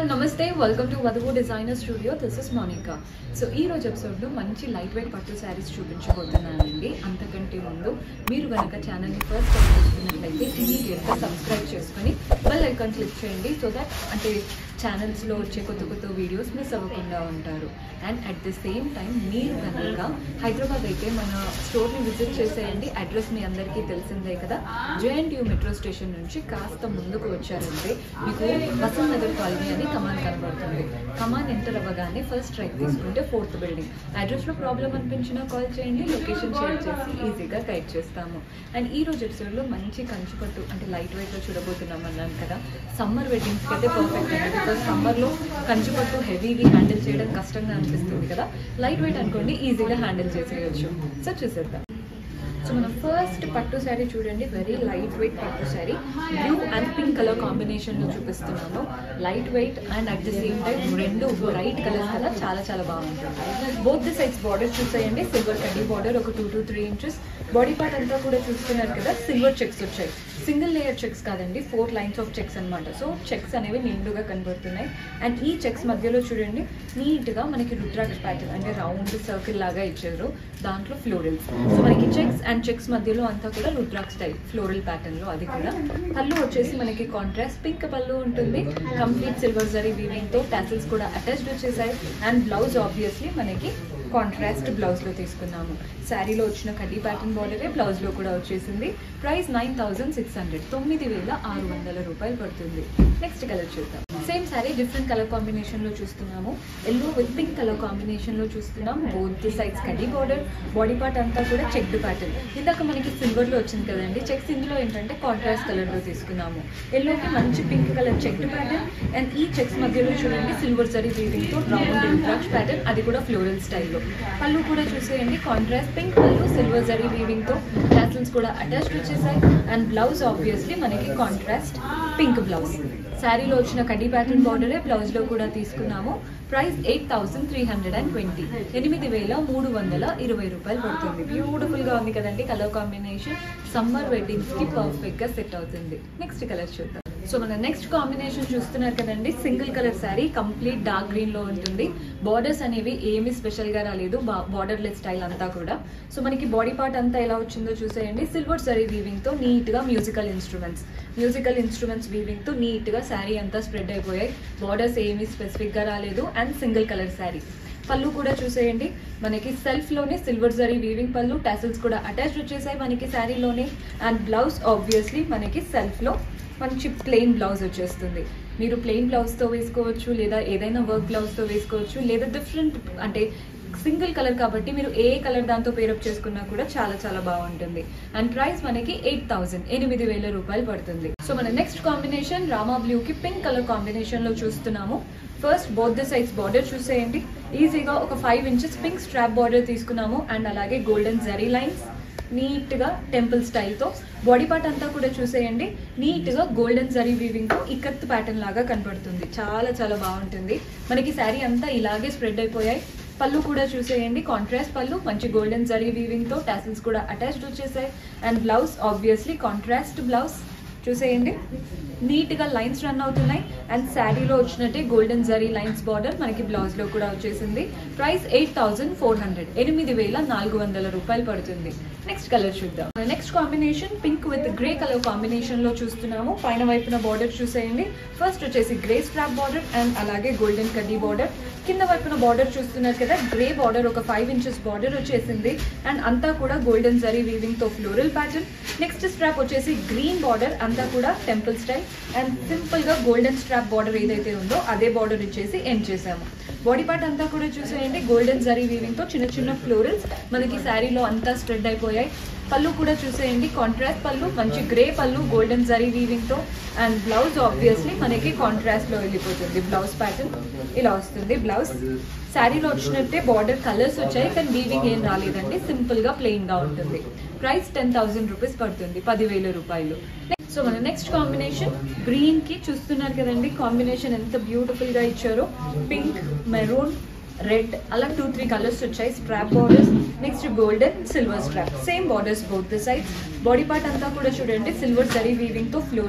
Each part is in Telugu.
నమస్తే welcome to Vadhuvu designer studio this is Monika so ఈ రోజు ఎపిసోడ్లో మంచి లైట్ వెయిట్ పట్టు శారీస్ చూపించబోతున్నానండి అంతకంటే ముందు మీరు కనుక ఛానల్ని ఫస్ట్ టైం చూస్తున్నట్లయితే ఇమీడియట్గా సబ్స్క్రైబ్ చేసుకొని బెల్ ఐకాన్ క్లిక్ చేయండి సో దట్ అంటే ఛానల్స్లో వచ్చే కొత్త కొత్త వీడియోస్ మిస్ అవ్వకుండా ఉంటారు and at the same time మీరు కనుక హైదరాబాద్ అయితే మన స్టోర్ని విజిట్ చేసేయండి అడ్రస్ మీ అందరికీ తెలిసిందే కదా జేఎన్టీయూ మెట్రో స్టేషన్ నుంచి కాస్త ముందుకు వచ్చారంటే మీకు వసంత్ నగర్ కాలనీ అని కమాన్ కనబడుతుంది కమాన్ ఎంటర్ అవ్వగానే ఫస్ట్ రైట్ తీసుకుంటే ఫోర్త్ బిల్డింగ్ అడ్రస్లో ప్రాబ్లం అనిపించినా కాల్ చేయండి లొకేషన్ షేర్ చేసి ఈజీగా గైడ్ చేస్తాము అండ్ ఈ రోజు ఎపిసోడ్లో మంచి కంచుపట్టు అంటే లైట్ వెయిట్లో చూడబోతున్నాం అన్నాను కదా సమ్మర్ వెడ్డింగ్స్కి అయితే పర్ఫెక్ట్ అండి బికాస్ సమ్మర్లో కంచుపట్టు హెవీగా హ్యాండిల్ చేయడం కష్టంగా అనిపిస్తుంది కదా లైట్ వెయిట్ అనుకోండి ఈజీగా హ్యాండిల్ చేసేయచ్చు సో చూసేద్దాం సో మన ఫస్ట్ పట్టు శారీ చూడండి వెరీ లైట్ వెయిట్ పట్టు sari blue and pink colour కాంబినేషన్లో చూపిస్తున్నాను light weight and at the same time రెండు బ్రైట్ కలర్స్ కదా చాలా చాలా బాగుంటుంది బోత్ ది సైడ్స్ బార్డర్ చూసేయండి సిల్వర్ కడ్డీ బార్డర్ ఒక two to three inches body part అంతా కూడా చూస్తున్నారు కదా సిల్వర్ చెక్స్ వచ్చాయి సింగిల్ లేయర్ చెక్స్ కాదండి ఫోర్ లైన్స్ ఆఫ్ చెక్స్ అనమాట సో చెక్స్ అనేవి నిండుగా కనబడుతున్నాయి అండ్ ఈ చెక్స్ మధ్యలో చూడండి నీట్గా మనకి రుద్రాక్ష ప్యాటర్న్ అంటే రౌండ్ సర్కిల్ లాగా ఇచ్చారు దాంట్లో ఫ్లోరల్స్ సో మనకి చెక్స్ అండ్ చెక్స్ మధ్యలో అంతా కూడా రుద్రాక్ష స్టైల్ ఫ్లోరల్ ప్యాటర్న్ లో అది కూడా పళ్ళు వచ్చేసి మనకి కాంట్రాస్ట్ పింక్ పళ్ళు ఉంటుంది కంప్లీట్ సిల్వర్ జరీ వీవింగ్ తో టాసిల్స్ కూడా అటాచ్డ్ వచ్చేసాయి అండ్ బ్లౌజ్ ఆబ్వియస్లీ మనకి కాంట్రాస్ట్ బ్లౌజ్ లో తీసుకున్నాము శారీలో వచ్చిన కడ్డీ ప్యాటర్న్ బార్డరే బ్లౌజ్ లో కూడా వచ్చేసింది price nine thousand six hundred తొమ్మిది వేల ఆరు వందల రూపాయలు పడుతుంది నెక్స్ట్ కలర్ చూద్దాం same sari different colour combination లో చూస్తున్నాము yellow with pink colour combination లో చూస్తున్నాం బోత్ సైడ్స్ కడ్డీ బార్డర్ బాడీ పార్ట్ అంతా కూడా చెక్డ్ ప్యాటర్న్ ఇందాక మనకి సిల్వర్ లో వచ్చింది కదండి చెక్స్ ఇందులో ఏంటంటే కాంట్రాస్ట్ కలర్ లో తీసుకున్నాము ఎల్లోకి మంచి pink colour checked pattern and ఈ చెక్స్ మధ్యలో చూడండి సిల్వర్ జరీ వీవింగ్ తో రౌండ్ రుద్రాక్ష ప్యాటర్న్ అది కూడా ఫ్లోరల్ స్టైల్లో పళ్ళు కూడా చూసేయండి కాంట్రాస్ట్ పింక్ పళ్ళు సిల్వర్ జరీ వీవింగ్ తో టాసిల్స్ కూడా అటాచ్డ్ వచ్చేసాయి అండ్ బ్లౌజ్ ఆబ్వియస్లీ మనకి కాంట్రాస్ట్ పింక్ బ్లౌజ్ శారీలో వచ్చిన కడ్డీ ప్యాటర్న్ బార్డరే బ్లౌజ్ లో కూడా తీసుకున్నాము price eight thousand three hundred and twenty ఎనిమిది వేల మూడు వందల ఇరవై రూపాయలు పడుతుంది బ్యూటిఫుల్ గా ఉంది కదండి కలర్ కాంబినేషన్ సమ్మర్ వెడ్డింగ్స్ కి పర్ఫెక్ట్ గా సెట్ అవుతుంది నెక్స్ట్ కలర్ చూద్దాం సో మన నెక్స్ట్ కాంబినేషన్ చూస్తున్నారు కదండి single colour sari complete dark green లో ఉంటుంది బార్డర్స్ అనేవి ఏమి స్పెషల్ గా రాలేదు బార్డర్లెస్ స్టైల్ అంతా కూడా సో మనకి బాడీ పార్ట్ అంతా ఎలా వచ్చిందో చూసేయండి సిల్వర్ సరీ వీవింగ్ తో నీట్ గా musical instruments musical instruments weaving తో నీట్ గా శారీ అంతా స్ప్రెడ్ అయిపోయాయి బార్డర్స్ ఏమి స్పెసిఫిక్ గా రాలేదు అండ్ సింగిల్ కలర్ శారీ పళ్ళు కూడా చూసేయండి మనకి సెల్ఫ్ లోనే సిల్వర్ జరీ వీవింగ్ పళ్ళు టాసిల్స్ కూడా అటాచ్డ్ వచ్చేసాయి మనకి శారీలోనే అండ్ బ్లౌజ్ ఆబ్వియస్లీ మనకి సెల్ఫ్ లో మంచి ప్లెయిన్ బ్లౌజ్ వచ్చేస్తుంది మీరు ప్లెయిన్ బ్లౌజ్తో వేసుకోవచ్చు లేదా ఏదైనా వర్క్ బ్లౌజ్తో వేసుకోవచ్చు లేదా డిఫరెంట్ అంటే సింగిల్ కలర్ కాబట్టి మీరు ఏ కలర్ దాంతో పేరప్ చేసుకున్నా కూడా చాలా చాలా బాగుంటుంది అండ్ ప్రైస్ మనకి ఎయిట్ థౌసండ్ ఎనిమిది వేల రూపాయలు పడుతుంది సో మన నెక్స్ట్ కాంబినేషన్ రామా బ్లూ కి పింక్ కలర్ కాంబినేషన్ లో చూస్తున్నాము first both the sides border చూసేయండి ఈజీగా ఒక five inches pink strap border తీసుకున్నాము అండ్ అలాగే గోల్డెన్ జరీ లైన్స్ నీట్గా టెంపుల్ స్టైల్తో బాడీ పార్ట్ అంతా కూడా చూసేయండి నీట్గా గోల్డెన్ జరీ వీవింగ్తో ఇక్కత్ ప్యాటర్న్ లాగా కనపడుతుంది చాలా చాలా బాగుంటుంది మనకి శారీ అంతా ఇలాగే స్ప్రెడ్ అయిపోయాయి పళ్ళు కూడా చూసేయండి కాంట్రాస్ట్ పళ్ళు మంచి గోల్డెన్ జరీ వీవింగ్తో టాసిల్స్ కూడా అటాచ్డ్ వచ్చేసాయి and blouse obviously contrast blouse చూసేయండి నీట్గా లైన్స్ రన్ అవుతున్నాయి అండ్ శారీలో వచ్చినట్టే గోల్డెన్ జరీ లైన్స్ బార్డర్ మనకి బ్లౌజ్లో కూడా వచ్చేసింది price eight thousand four hundred ఎనిమిది వేల నాలుగు వందల రూపాయలు పడుతుంది నెక్స్ట్ కలర్ చూద్దాం next combination pink with grey colour combination లో చూస్తున్నాము పైన వైపున బార్డర్ చూసేయండి ఫస్ట్ వచ్చేసి గ్రే స్ట్రాప్ బార్డర్ అండ్ అలాగే గోల్డెన్ కడ్డీ బార్డర్ కింద వైపున బార్డర్ చూస్తున్నారు కదా గ్రే బార్డర్ ఒక ఫైవ్ ఇంచెస్ బార్డర్ వచ్చేసింది అండ్ అంతా కూడా గోల్డెన్ జరీ వీవింగ్ తో ఫ్లోరల్ ప్యాటర్న్ నెక్స్ట్ స్ట్రాప్ వచ్చేసి గ్రీన్ బార్డర్ అంతా కూడా టెంపుల్ స్టైల్ అండ్ సింపుల్ గా గోల్డెన్ స్ట్రాప్ బార్డర్ ఏదైతే ఉందో అదే బార్డర్ ఇచ్చేసి ఎండ్ చేసాము బాడీ పార్ట్ అంతా కూడా చూసేయండి గోల్డెన్ జరీ వీవింగ్ తో చిన్న చిన్న ఫ్లోరల్స్ మనకి శారీలో అంతా స్ప్రెడ్ అయిపోయాయి పళ్ళు కూడా చూసేయండి కాంట్రాస్ట్ పళ్ళు మంచి గ్రే పళ్ళు గోల్డెన్ జరీ వీవింగ్ తో అండ్ బ్లౌజ్ ఆబ్వియస్లీ మనకి కాంట్రాస్ట్ లో వెళ్ళిపోతుంది బ్లౌజ్ ప్యాటర్న్ ఇలా వస్తుంది బ్లౌజ్ శారీలో వచ్చినట్టే బార్డర్ కలర్స్ వచ్చాయి కానీ వీవింగ్ ఏం రాలేదండి సింపుల్ గా ప్లెయిన్ గా ఉంటుంది ప్రైస్ టెన్ థౌసండ్ రూపీస్ పడుతుంది పదివేల రూపాయలు సో మన నెక్స్ట్ కాంబినేషన్ గ్రీన్ కి చూస్తున్నారు కదండి కాంబినేషన్ ఎంత బ్యూటిఫుల్ గా ఇచ్చారో పింక్ మెరూన్ రెడ్ అలా టూ త్రీ కలర్స్ వచ్చాయి strap borders next golden silver strap same borders both the sides body part అంతా కూడా చూడండి సిల్వర్ జరీ వీవింగ్ తో ఫ్లోరల్స్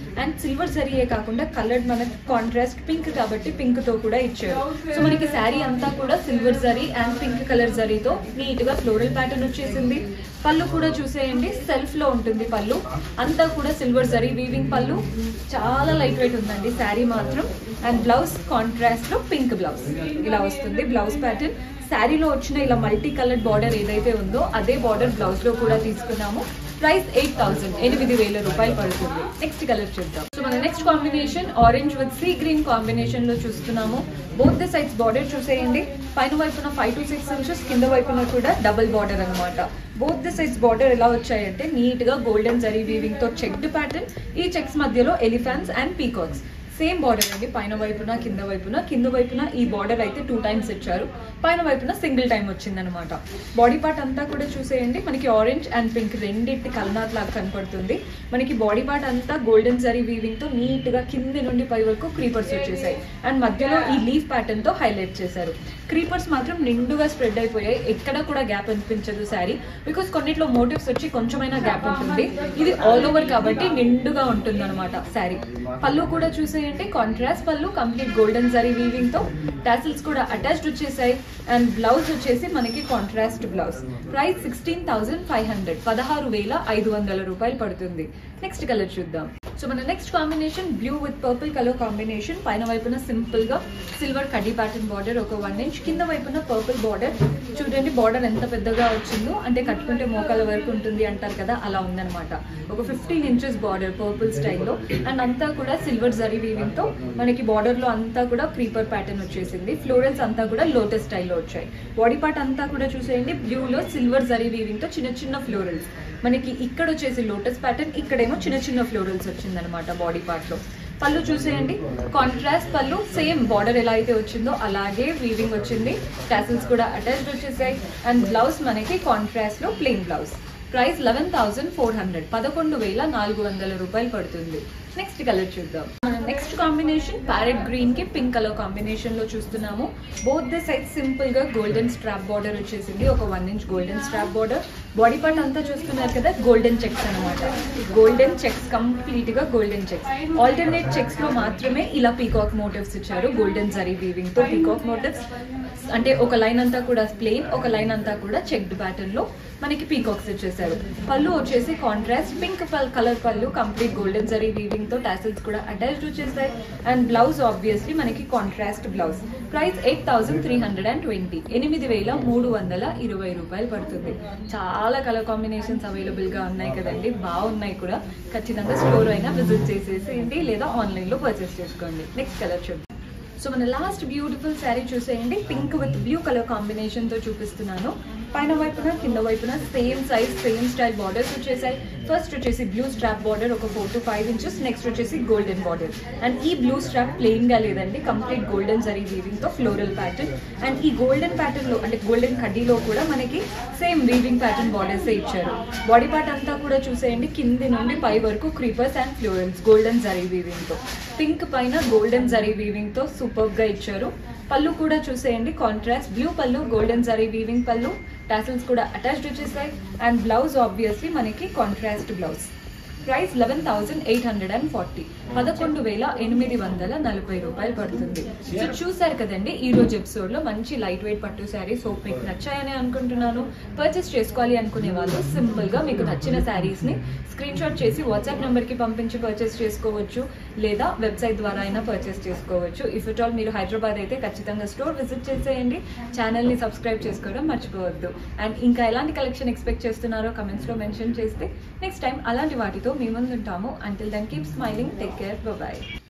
అండ్ సిల్వర్ జరీయే కాకుండా కలర్డ్ మనకి కాంట్రాస్ట్ పింక్ కాబట్టి పింక్ తో కూడా ఇచ్చారు సో మనకి శారీ అంతా కూడా సిల్వర్ జరీ అండ్ పింక్ కలర్ జరీతో నీట్ గా ఫ్లోరల్ ప్యాటర్న్ వచ్చేసింది పళ్ళు కూడా చూసేయండి సెల్ఫ్ లో ఉంటుంది పళ్ళు అంతా కూడా సిల్వర్ జరీ వీవింగ్ పళ్ళు చాలా లైట్ వెయిట్ ఉందండి శారీ మాత్రం అండ్ బ్లౌజ్ కాంట్రాస్ట్ లో పింక్ బ్లౌజ్ ఇలా వస్తుంది బ్లౌజ్ ప్యాటర్న్ శారీలో వచ్చిన ఇలా మల్టీ కలర్డ్ బార్డర్ ఏదైతే ఉందో అదే బార్డర్ బ్లౌజ్ లో కూడా తీసుకున్నాము ప్రైస్ ఎయిట్ థౌసండ్ ఎనిమిది వేల రూపాయలు పడుతుంది నెక్స్ట్ కలర్ చూద్దాం సో మన next combination orange with sea green combination లో చూస్తున్నాము బోత్ ద సైడ్స్ బార్డర్ చూసేయండి పైన వైపున ఫైవ్ టు సిక్స్ ఇంచెస్ కింద వైపున కూడా డబుల్ బార్డర్ అనమాట బోత్ ద సైడ్స్ బార్డర్ ఎలా వచ్చాయంటే నీట్ గా గోల్డెన్ జరీ వీవింగ్ తో చెక్డ్ ప్యాటర్న్ ఈ చెక్స్ మధ్యలో elephants and peacocks same border అండి పైన వైపున కింద వైపున కింద వైపున ఈ బార్డర్ అయితే టూ టైమ్స్ ఇచ్చారు పైన వైపున సింగిల్ టైం వచ్చిందనమాట బాడీ పార్ట్ అంతా కూడా చూసేయండి మనకి ఆరెంజ్ అండ్ పింక్ రెండింటి కలనాట్ లాగా కనపడుతుంది మనకి బాడీ పార్ట్ అంతా గోల్డెన్ జరీ వీవింగ్ తో నీట్ గా కింది నుండి పై వరకు క్రీపర్స్ వచ్చేసాయి అండ్ మధ్యలో ఈ లీఫ్ ప్యాటర్న్ తో హైలైట్ చేశారు క్రీపర్స్ మాత్రం నిండుగా స్ప్రెడ్ అయిపోయాయి ఎక్కడ కూడా గ్యాప్ అనిపించదు శారీ బికాస్ కొన్నిట్లో మోటివ్స్ వచ్చి కొంచెమైనా గ్యాప్ ఉంటుంది ఇది ఆల్ ఓవర్ కాబట్టి నిండుగా ఉంటుంది అనమాట శారీ పళ్ళు కూడా చూసేయండి కాంట్రాస్ట్ పళ్ళు కంప్లీట్ గోల్డెన్ జరీ వీవింగ్ తో టాసిల్స్ కూడా అటాచ్డ్ వచ్చేసాయి అండ్ బ్లౌజ్ వచ్చేసి మనకి contrast blouse price sixteen thousand five hundred పదహారు వేల ఐదు వందల రూపాయలు పడుతుంది నెక్స్ట్ కలర్ చూద్దాం సో మన next combination blue with purple colour combination పైన వైపున సింపుల్ గా సిల్వర్ కడ్డీ ప్యాటర్న్ బార్డర్ ఒక వన్ ఇంచ్ కింద వైపున పర్పుల్ బార్డర్ చూడండి బార్డర్ ఎంత పెద్దగా వచ్చిందో అంటే కట్టుకుంటే మోకాల వరకు ఉంటుంది అంటారు కదా అలా ఉందన్నమాట ఒక ఫిఫ్టీన్ ఇంచెస్ బార్డర్ పర్పుల్ స్టైల్లో అండ్ అంతా కూడా సిల్వర్ జరీ వీవింగ్ తో మనకి బార్డర్ లో అంతా కూడా క్రీపర్ ప్యాటర్న్ వచ్చేసింది ఫ్లోరల్స్ అంతా కూడా లోటస్ స్టైల్లో వచ్చాయి బాడీ పార్ట్ అంతా కూడా చూసేయండి బ్లూ లో సిల్వర్ జరీ వీవింగ్ తో చిన్న చిన్న ఫ్లోరల్స్ మనకి ఇక్కడ వచ్చేసి లోటస్ ప్యాటర్న్ ఇక్కడేమో చిన్న చిన్న ఫ్లోరల్స్ వచ్చిందనమాట బాడీ పార్ట్ లో పళ్ళు చూసేయండి కాంట్రాస్ట్ పళ్ళు సేమ్ బార్డర్ ఎలా అయితే వచ్చిందో అలాగే వీవింగ్ వచ్చింది టాసిల్స్ కూడా అటాచ్డ్ వచ్చేసాయి అండ్ బ్లౌజ్ మనకి కాంట్రాస్ట్ లో plain blouse price eleven thousand four hundred పదకొండు వేల నాలుగు వందల రూపాయలు పడుతుంది నెక్స్ట్ కలర్ చూద్దాం మన నెక్స్ట్ కాంబినేషన్ ప్యారెట్ గ్రీన్ కి పింక్ కలర్ కాంబినేషన్ లో చూస్తున్నాము బోత్ ద సైడ్ సింపుల్ గా గోల్డెన్ స్ట్రాప్ బార్డర్ వచ్చేసింది ఒక one inch golden strap border body part అంతా చూస్తున్నారు కదా గోల్డెన్ చెక్స్ అనమాట గోల్డెన్ చెక్స్ కంప్లీట్ గా గోల్డెన్ చెక్స్ ఆల్టర్నేట్ చెక్స్ లో మాత్రమే ఇలా పీకాక్ మోటివ్స్ ఇచ్చారు గోల్డెన్ జరీ వీవింగ్ తో పీకాక్ మోటివ్స్ అంటే ఒక లైన్ అంతా కూడా ప్లెయిన్ ఒక లైన్ అంతా కూడా చెక్డ్ ప్యాటర్న్ లో మనకి పీకాక్స్ ఇచ్చేసారు పళ్ళు వచ్చేసి కాంట్రాస్ట్ పింక్ కలర్ పళ్ళు కంప్లీట్ గోల్డెన్ జరీ వీవింగ్ తో టాసిల్స్ కూడా అటాచ్డ్ వచ్చేసాయి అండ్ బ్లౌజ్ ఆబ్వియస్లీ మనకి contrast blouse price eight thousand three hundred and twenty ఎనిమిది వేల మూడు వందల ఇరవై రూపాయలు పడుతుంది చాలా కలర్ కాంబినేషన్స్ అవైలబుల్ గా ఉన్నాయి కదండి బాగున్నాయి కూడా ఖచ్చితంగా స్టోర్ అయినా విజిట్ చేసేసేయండి లేదా ఆన్లైన్ లో పర్చేస్ చేసుకోండి నెక్స్ట్ కలర్ చూద్దాం సో మన లాస్ట్ బ్యూటిఫుల్ శారీ చూసేయండి pink with blue colour combination తో చూపిస్తున్నాను పైన వైపున కింద వైపున same size same style borders వచ్చేసాయి ఫస్ట్ వచ్చేసి బ్లూ స్ట్రాప్ బార్డర్ ఒక four to five inches next వచ్చేసి గోల్డెన్ బార్డర్ అండ్ ఈ బ్లూ స్ట్రాప్ ప్లెయిన్ గా లేదండి కంప్లీట్ గోల్డెన్ జరీ వీవింగ్ తో ఫ్లోరల్ ప్యాటర్న్ అండ్ ఈ గోల్డెన్ ప్యాటర్న్ లో అంటే గోల్డెన్ కడ్డీలో కూడా మనకి సేమ్ వీవింగ్ ప్యాటర్న్ బార్డర్స్ ఇచ్చారు బాడీ పార్ట్ అంతా కూడా చూసేయండి కింది నుండి పై వరకు క్రీపర్స్ అండ్ ఫ్లోరల్స్ గోల్డెన్ జరీ వీవింగ్ తో పింక్ పైన గోల్డెన్ జరీ వీవింగ్ తో సూపర్ గా ఇచ్చారు పళ్ళు కూడా చూసేయండి కాంట్రాస్ట్ బ్లూ పళ్ళు గోల్డెన్ జరీ వీవింగ్ పళ్ళు టాసిల్స్ కూడా అటాచ్డ్ వచ్చేసాయి అండ్ బ్లౌజ్ ఆబ్వియస్లీ మనకి contrast blouse price eleven thousand eight hundred and forty పదకొండు వేల ఎనిమిది వందల నలభై రూపాయలు పడుతుంది సో చూసారు కదండి ఈ రోజు ఎపిసోడ్ లో మంచి లైట్ వెయిట్ పట్టు శారీస్ హోప్ మీకు నచ్చాయని అనుకుంటున్నాను పర్చేస్ చేసుకోవాలి అనుకునే వాళ్ళు సింపుల్ గా మీకు నచ్చిన శారీస్ ని స్క్రీన్ షాట్ చేసి వాట్సాప్ నెంబర్ కి పంపించి పర్చేస్ చేసుకోవచ్చు లేదా వెబ్సైట్ ద్వారా అయినా పర్చేస్ చేసుకోవచ్చు ఇఫ్ ఇట్ ఆల్ మీరు హైదరాబాద్ అయితే ఖచ్చితంగా స్టోర్ విజిట్ చేసేయండి ఛానల్ ని సబ్స్క్రైబ్ చేసుకోవడం మర్చిపోవద్దు అండ్ ఇంకా ఎలాంటి కలెక్షన్ ఎక్స్పెక్ట్ చేస్తున్నారో కమెంట్స్ లో మెన్షన్ చేస్తే నెక్స్ట్ టైం అలాంటి వాటితో మీ ముందు ఉంటాము until then keep smiling take care bye